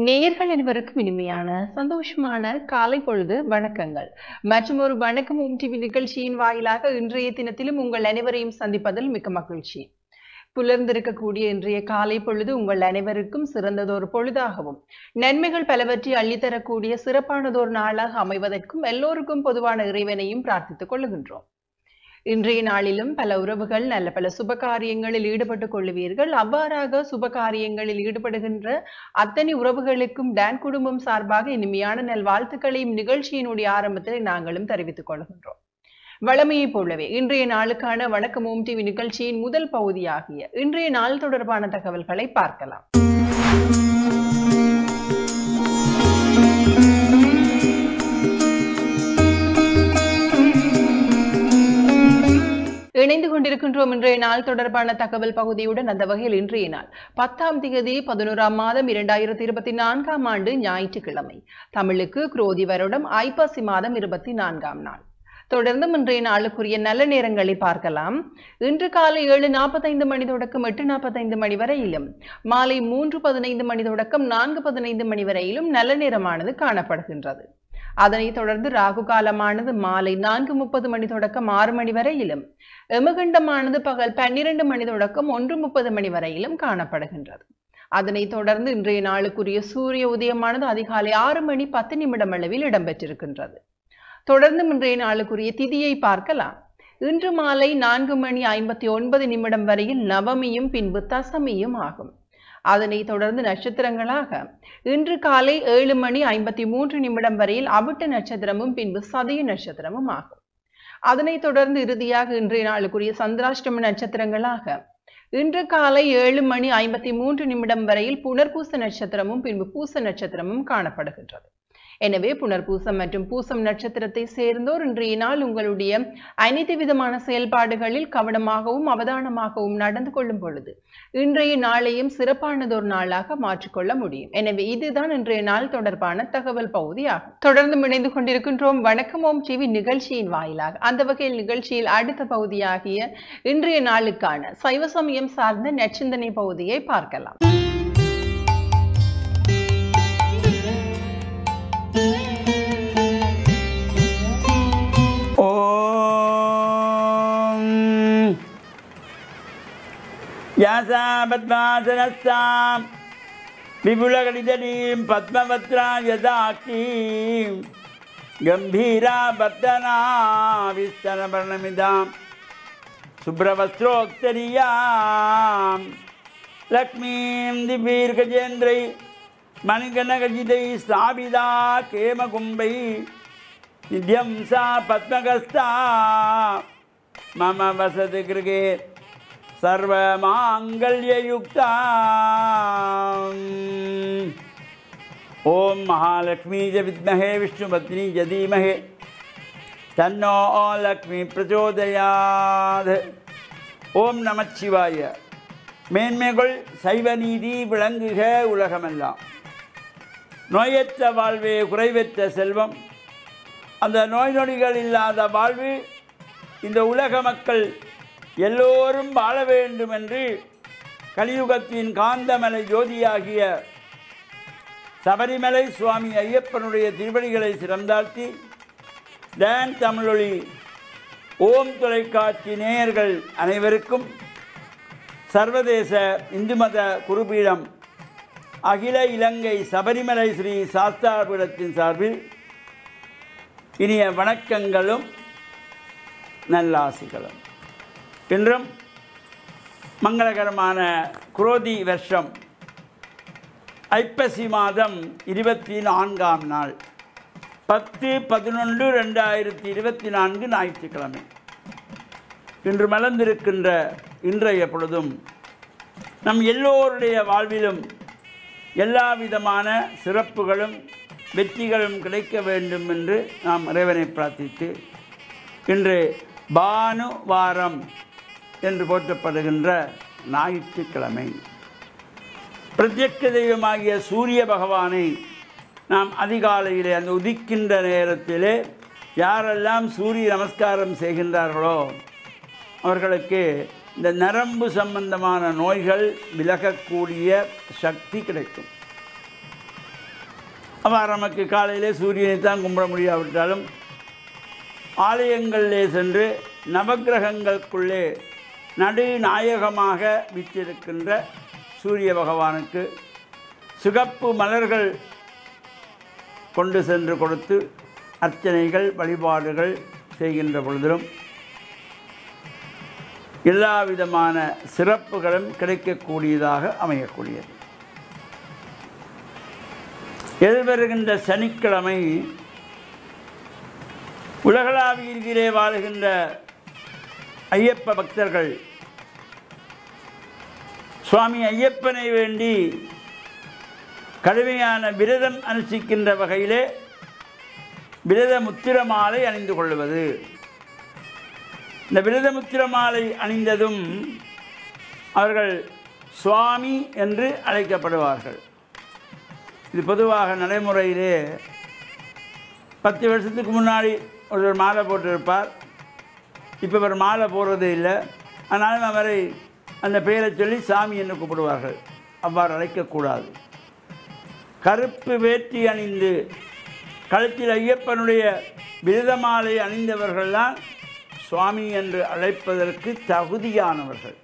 நேயர்கள் அனைவருக்கும் இனிமையான சந்தோஷமான காலை பொழுது வணக்கங்கள் மற்றும் ஒரு வணக்கம் ஓம் டிவி நிகழ்ச்சியின் வாயிலாக இன்றைய தினத்திலும் உங்கள் அனைவரையும் சந்திப்பதில் மிக்க மகிழ்ச்சி புலர்ந்திருக்கக்கூடிய இன்றைய காலை பொழுது உங்கள் அனைவருக்கும் சிறந்ததொரு பொழுதாகவும் நன்மைகள் பலவற்றை அள்ளித்தரக்கூடிய சிறப்பானதொரு நாளாக அமைவதற்கும் எல்லோருக்கும் பொதுவான இறைவனையும் பிரார்த்தித்துக் கொள்ளுகின்றோம் இன்றைய நாளிலும் பல உறவுகள் நல்ல பல சுப காரியங்களில் ஈடுபட்டுக் கொள்ளுவீர்கள் அவ்வாறாக சுப காரியங்களில் ஈடுபடுகின்ற அத்தனை உறவுகளுக்கும் டான் குடும்பம் சார்பாக இனிமையான நல்வாழ்த்துக்களையும் நிகழ்ச்சியினுடைய ஆரம்பத்தில் நாங்களும் தெரிவித்துக் கொள்கின்றோம் வளமையைப் போலவே இன்றைய நாளுக்கான வணக்கம் ஓம் டிவி நிகழ்ச்சியின் முதல் பகுதியாகிய இன்றைய நாள் தொடர்பான தகவல்களை பார்க்கலாம் இணைந்து கொண்டிருக்கின்றோம் இன்றைய நாள் தொடர்பான தகவல் பகுதியுடன் அந்த வகையில் இன்றைய நாள் பத்தாம் தேதி பதினோராம் மாதம் இரண்டாயிரத்தி இருபத்தி நான்காம் ஆண்டு ஞாயிற்றுக்கிழமை தமிழுக்கு குரோதி வருடம் ஐப்பசி மாதம் இருபத்தி நான்காம் நாள் தொடர்ந்தும் இன்றைய நாளுக்குரிய நல்ல நேரங்களை பார்க்கலாம் இன்று காலை ஏழு நாற்பத்தைந்து மணி தொடக்கம் எட்டு நாற்பத்தைந்து மணி வரையிலும் மாலை மூன்று பதினைந்து மணி தொடக்கம் நான்கு பதினைந்து மணி வரையிலும் நல்ல நேரமானது காணப்படுகின்றது அதனைத் தொடர்ந்து ராகு காலமானது மாலை நான்கு முப்பது மணி தொடக்கம் ஆறு மணி வரையிலும் எமகண்டமானது பகல் பன்னிரண்டு மணி தொடக்கம் ஒன்று முப்பது மணி வரையிலும் காணப்படுகின்றது அதனைத் தொடர்ந்து இன்றைய நாளுக்குரிய சூரிய உதயமானது அதிகாலை ஆறு மணி பத்து நிமிடம் அளவில் இடம்பெற்றிருக்கின்றது தொடர்ந்து இன்றைய நாளுக்குரிய திதியை பார்க்கலாம் இன்று மாலை நான்கு மணி ஐம்பத்தி ஒன்பது நிமிடம் வரையில் நவமியும் பின்பு தசமியும் ஆகும் அதனைத் தொடர்ந்து நட்சத்திரங்களாக இன்று காலை ஏழு மணி ஐம்பத்தி மூன்று நிமிடம் வரையில் அவிட்ட நட்சத்திரமும் பின்பு சதய நட்சத்திரமும் ஆகும் அதனைத் தொடர்ந்து இறுதியாக இன்றைய நாளுக்குரிய சந்திராஷ்டம நட்சத்திரங்களாக இன்று காலை ஏழு மணி ஐம்பத்தி மூன்று நிமிடம் வரையில் புனர்பூச நட்சத்திரமும் பின்பு பூச நட்சத்திரமும் காணப்படுகின்றது எனவே புனர்பூசம் மற்றும் பூசம் நட்சத்திரத்தை சேர்ந்தோர் இன்றைய நாள் உங்களுடைய அனைத்து விதமான செயல்பாடுகளில் கவனமாகவும் அவதானமாகவும் நடந்து கொள்ளும் பொழுது இன்றைய நாளையும் சிறப்பானதொரு நாளாக மாற்றிக்கொள்ள முடியும் எனவே இதுதான் இன்றைய நாள் தொடர்பான தகவல் பகுதி ஆகும் தொடர்ந்து இணைந்து கொண்டிருக்கின்றோம் வணக்கம் ஓம் டிவி நிகழ்ச்சியின் வாயிலாக அந்த வகையில் நிகழ்ச்சியில் அடுத்த பகுதியாகிய இன்றைய நாளுக்கான சைவ சமயம் சார்ந்த நச்சிந்தனை பகுதியை பார்க்கலாம் ॐ यासा पद्मासनस्तां विपुलगणितनीं पद्मवत्रा यदाकीं गम्भीरा वर्धना विस्तरवर्णमिदां शुभ्रवस्त्रोक्तरीयां लक्ष्मीं दिवीर्गजेन्द्रै मणिगणगजितैः स्थापिता केमकुम्भैः निध्यं सा पद्मगस्ता मम वसति गृहे सर्वमाङ्गल्ययुक्ता ॐ महालक्ष्मी च विद्महे विष्णुपत्नी च धीमहि तन्नो लक्ष्मी प्रचोदयात् ஓம் நமச்சிவாய மேன்மைகள் சைவ நீதி விளங்குக உலகமெல்லாம் நோயற்ற வாழ்வே குறைவற்ற செல்வம் அந்த நோய் நொடிகள் இல்லாத வாழ்வு இந்த உலக மக்கள் எல்லோரும் வாழ வேண்டும் என்று கலியுகத்தின் காந்தமலை ஜோதியாகிய சபரிமலை சுவாமி ஐயப்பனுடைய திருவடிகளை சிறந்தாழ்த்தி டான் தமிழொலி ஓம் தொலைக்காட்சி நேயர்கள் அனைவருக்கும் சர்வதேச இந்து மத குருபீடம் அகில இலங்கை சபரிமலை ஸ்ரீ சாஸ்தாபீடத்தின் சார்பில் இனிய வணக்கங்களும் நல்லாசிகளும் இன்றும் மங்களகரமான குரோதி வருஷம் ஐப்பசி மாதம் இருபத்தி நான்காம் நாள் பத்து பதினொன்று ரெண்டாயிரத்தி இருபத்தி நான்கு ஞாயிற்றுக்கிழமை இன்று மலர்ந்திருக்கின்ற இன்றைய பொழுதும் நம் எல்லோருடைய வாழ்விலும் எல்லா விதமான சிறப்புகளும் வெற்றிகளும் கிடைக்க வேண்டும் என்று நாம் இறைவனை பிரார்த்தித்து இன்று பானு வாரம் என்று போற்றப்படுகின்ற ஞாயிற்றுக்கிழமை பிரத்யட்ச தெய்வமாகிய சூரிய பகவானை நாம் அதிகாலையிலே அந்த உதிக்கின்ற நேரத்திலே யாரெல்லாம் சூரிய நமஸ்காரம் செய்கின்றார்களோ அவர்களுக்கு இந்த நரம்பு சம்பந்தமான நோய்கள் விலகக்கூடிய சக்தி கிடைக்கும் அவர் நமக்கு காலையிலே சூரியனை தான் கும்பிட முடியாவிட்டாலும் ஆலயங்களிலே சென்று நவக்கிரகங்களுக்குள்ளே நடுநாயகமாக வீற்றிருக்கின்ற சூரிய பகவானுக்கு சிகப்பு மலர்கள் கொண்டு சென்று கொடுத்து அர்ச்சனைகள் வழிபாடுகள் செய்கின்ற பொழுதிலும் எல்லா விதமான சிறப்புகளும் கிடைக்கக்கூடியதாக அமையக்கூடியது எதிர்வருகின்ற சனிக்கிழமை உலகளாவியிலே வாழுகின்ற ஐயப்ப பக்தர்கள் சுவாமி ஐயப்பனை வேண்டி கடுமையான விரதம் அனுஷ்டிக்கின்ற வகையிலே விரத முத்திர மாலை அணிந்து கொள்வது இந்த விரத முத்திர மாலை அணிந்ததும் அவர்கள் சுவாமி என்று அழைக்கப்படுவார்கள் இது பொதுவாக நடைமுறையிலே பத்து வருஷத்துக்கு முன்னாடி ஒருவர் மாலை போட்டிருப்பார் இப்போ இவர் மாலை போடுறதே இல்லை ஆனாலும் அவரை அந்த பெயரை சொல்லி சாமி என்று கூப்பிடுவார்கள் அவ்வாறு அழைக்கக்கூடாது கருப்பு வேட்டி அணிந்து கழுத்தில் ஐயப்பனுடைய விரத மாலை அணிந்தவர்கள்தான் சுவாமி என்று அழைப்பதற்கு தகுதியானவர்கள்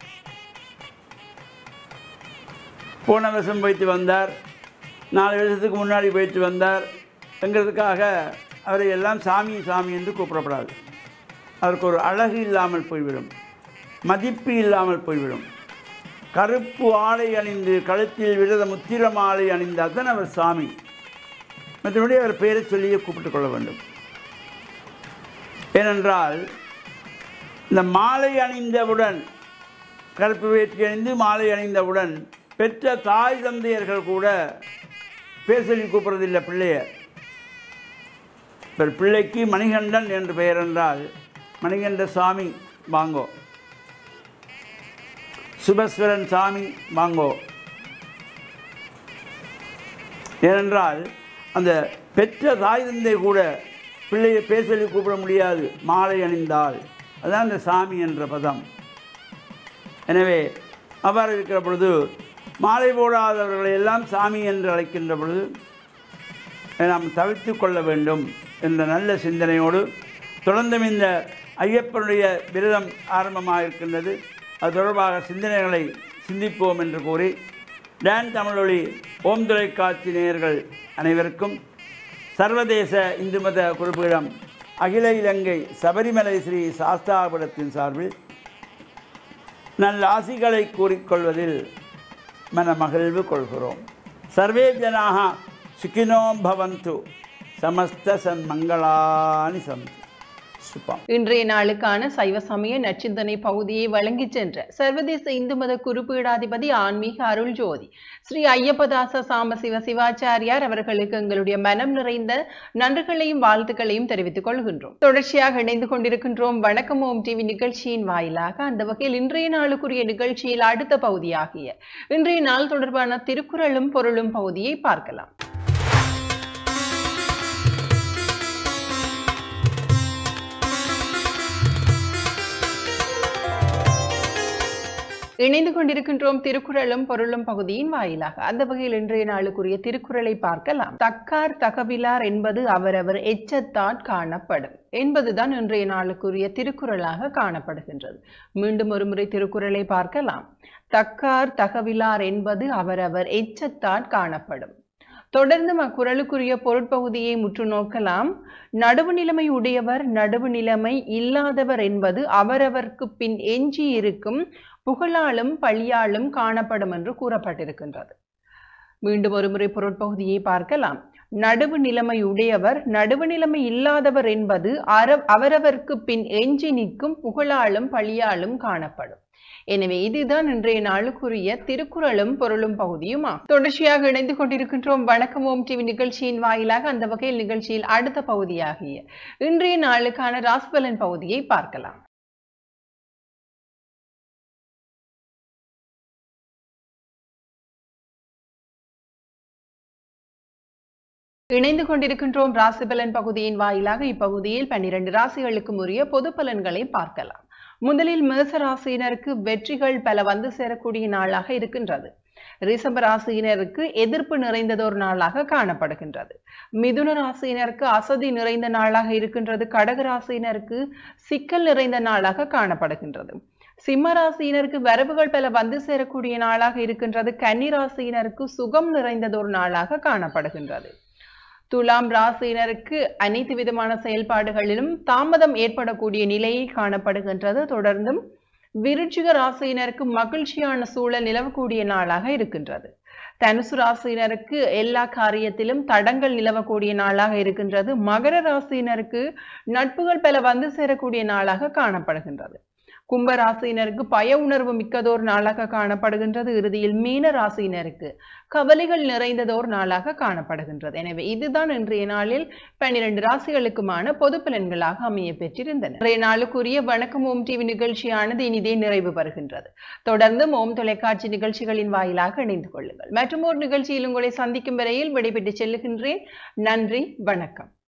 போன வருஷம் போயிட்டு வந்தார் நாலு வருஷத்துக்கு முன்னாடி போயிட்டு வந்தார் என்கிறதுக்காக அவரை எல்லாம் சாமி சாமி என்று கூப்பிடப்படாது அதற்கு ஒரு அழகு இல்லாமல் போய்விடும் மதிப்பு இல்லாமல் போய்விடும் கருப்பு ஆடை அணிந்து கழுத்தில் விரத முத்திர மாலை அணிந்தால் தான் அவர் சாமி மற்றபடி அவர் பெயரை சொல்லியே கூப்பிட்டுக் கொள்ள வேண்டும் ஏனென்றால் இந்த மாலை அணிந்தவுடன் கருப்பு வேட்டி அணிந்து மாலை அணிந்தவுடன் பெற்ற தாய் தந்தையர்கள் கூட பேர் சொல்லி கூப்பிட்றதில்லை பிள்ளைய இப்போ பிள்ளைக்கு மணிகண்டன் என்று பெயர் என்றால் மணிகண்ட சாமி வாங்கோ சுபஸ்வரன் சாமி வாங்கோ ஏனென்றால் அந்த பெற்ற தாய் தந்தை கூட பிள்ளையை பேர் சொல்லி கூப்பிட முடியாது மாலை அணிந்தால் அதுதான் அந்த சாமி என்ற பதம் எனவே அவ்வாறு இருக்கிற பொழுது மாலை போடாதவர்களை எல்லாம் சாமி என்று அழைக்கின்ற பொழுது அதை நாம் தவிர்த்து கொள்ள வேண்டும் என்ற நல்ல சிந்தனையோடு தொடர்ந்தும் இந்த ஐயப்பனுடைய விரதம் ஆரம்பமாக இருக்கின்றது அது தொடர்பாக சிந்தனைகளை சிந்திப்போம் என்று கூறி டான் தமிழொலி ஓம் தொலைக்காட்சி நேயர்கள் அனைவருக்கும் சர்வதேச இந்து மத குறிப்பிடம் அகில இலங்கை சபரிமலை ஸ்ரீ சாஸ்தாபுரத்தின் சார்பில் நல்ல ஆசிகளை கூறிக்கொள்வதில் மன மகிழ்வு கொள்கிறோம் சர்வே ஜனாக சுகினோ பவந்து சமஸ்த சன்மங்களானி சந்தி சுபம் இன்றைய நாளுக்கான சைவ சமய நச்சிந்தனை பகுதியை வழங்கிச் சென்ற சர்வதேச இந்து மத குருபீடாதிபதி ஆன்மீக அருள் ஜோதி ஸ்ரீ ஐயப்பதாச சாம சிவ சிவாச்சாரியார் அவர்களுக்கு எங்களுடைய மனம் நிறைந்த நன்றிகளையும் வாழ்த்துக்களையும் தெரிவித்துக் கொள்கின்றோம் தொடர்ச்சியாக இணைந்து கொண்டிருக்கின்றோம் வணக்கம் ஓம் டிவி நிகழ்ச்சியின் வாயிலாக அந்த வகையில் இன்றைய நாளுக்குரிய நிகழ்ச்சியில் அடுத்த பகுதியாகிய இன்றைய நாள் தொடர்பான திருக்குறளும் பொருளும் பகுதியை பார்க்கலாம் இணைந்து கொண்டிருக்கின்றோம் திருக்குறளும் பொருளும் பகுதியின் வாயிலாக அந்த வகையில் இன்றைய நாளுக்குரிய திருக்குறளை பார்க்கலாம் தக்கார் தகவிலார் என்பது அவரவர் எச்சத்தான் காணப்படும் என்பதுதான் இன்றைய நாளுக்குரிய திருக்குறளாக காணப்படுகின்றது மீண்டும் ஒருமுறை திருக்குறளை பார்க்கலாம் தக்கார் தகவிலார் என்பது அவரவர் எச்சத்தான் காணப்படும் தொடர்ந்து அக்குறளுக்குரிய பொருட்பகுதியை முற்று நோக்கலாம் நடுவு நிலைமை உடையவர் நடுவு நிலைமை இல்லாதவர் என்பது அவரவர்க்கு பின் எஞ்சி இருக்கும் புகழாலும் பழியாலும் காணப்படும் என்று கூறப்பட்டிருக்கின்றது மீண்டும் ஒருமுறை பொருட்பகுதியை பார்க்கலாம் நடுவு நிலைமை உடையவர் நடுவு நிலைமை இல்லாதவர் என்பது அர அவரவர்க்கு பின் எஞ்சி நிற்கும் புகழாலும் பழியாலும் காணப்படும் எனவே இதுதான் இன்றைய நாளுக்குரிய திருக்குறளும் பொருளும் பகுதியுமா தொடர்ச்சியாக இணைந்து கொண்டிருக்கின்றோம் வணக்கம் ஓம் டிவி நிகழ்ச்சியின் வாயிலாக அந்த வகையில் நிகழ்ச்சியில் அடுத்த பகுதியாகிய இன்றைய நாளுக்கான ராசிபலன் பகுதியை பார்க்கலாம் இணைந்து கொண்டிருக்கின்றோம் ராசிபலன் பகுதியின் வாயிலாக இப்பகுதியில் பன்னிரண்டு ராசிகளுக்கும் உரிய பொது பலன்களை பார்க்கலாம் முதலில் மேச ராசியினருக்கு வெற்றிகள் பல வந்து சேரக்கூடிய நாளாக இருக்கின்றது ரிஷப ராசியினருக்கு எதிர்ப்பு நிறைந்ததொரு நாளாக காணப்படுகின்றது மிதுன ராசியினருக்கு அசதி நிறைந்த நாளாக இருக்கின்றது கடக ராசியினருக்கு சிக்கல் நிறைந்த நாளாக காணப்படுகின்றது சிம்ம ராசியினருக்கு வரவுகள் பல வந்து சேரக்கூடிய நாளாக இருக்கின்றது கன்னி ராசியினருக்கு சுகம் நிறைந்ததொரு நாளாக காணப்படுகின்றது துலாம் ராசியினருக்கு அனைத்து விதமான செயல்பாடுகளிலும் தாமதம் ஏற்படக்கூடிய நிலையில் காணப்படுகின்றது தொடர்ந்தும் விருச்சிக ராசியினருக்கு மகிழ்ச்சியான சூழல் நிலவக்கூடிய நாளாக இருக்கின்றது தனுசு ராசியினருக்கு எல்லா காரியத்திலும் தடங்கள் நிலவக்கூடிய நாளாக இருக்கின்றது மகர ராசியினருக்கு நட்புகள் பல வந்து சேரக்கூடிய நாளாக காணப்படுகின்றது கும்ப ராசியினருக்கு பய உணர்வு மிக்கதோர் நாளாக காணப்படுகின்றது இறுதியில் மீன ராசியினருக்கு கவலைகள் நிறைந்ததோர் நாளாக காணப்படுகின்றது எனவே இதுதான் இன்றைய நாளில் பன்னிரண்டு ராசிகளுக்குமான பொது பலன்களாக அமைய பெற்றிருந்தன இன்றைய நாளுக்குரிய வணக்கம் ஓம் டிவி நிகழ்ச்சியானது இனிதே நிறைவு பெறுகின்றது தொடர்ந்தும் ஓம் தொலைக்காட்சி நிகழ்ச்சிகளின் வாயிலாக இணைந்து கொள்ளுங்கள் மற்றும் ஒரு நிகழ்ச்சியில் உங்களை சந்திக்கும் வரையில் விடைபெற்று செல்லுகின்றேன் நன்றி வணக்கம்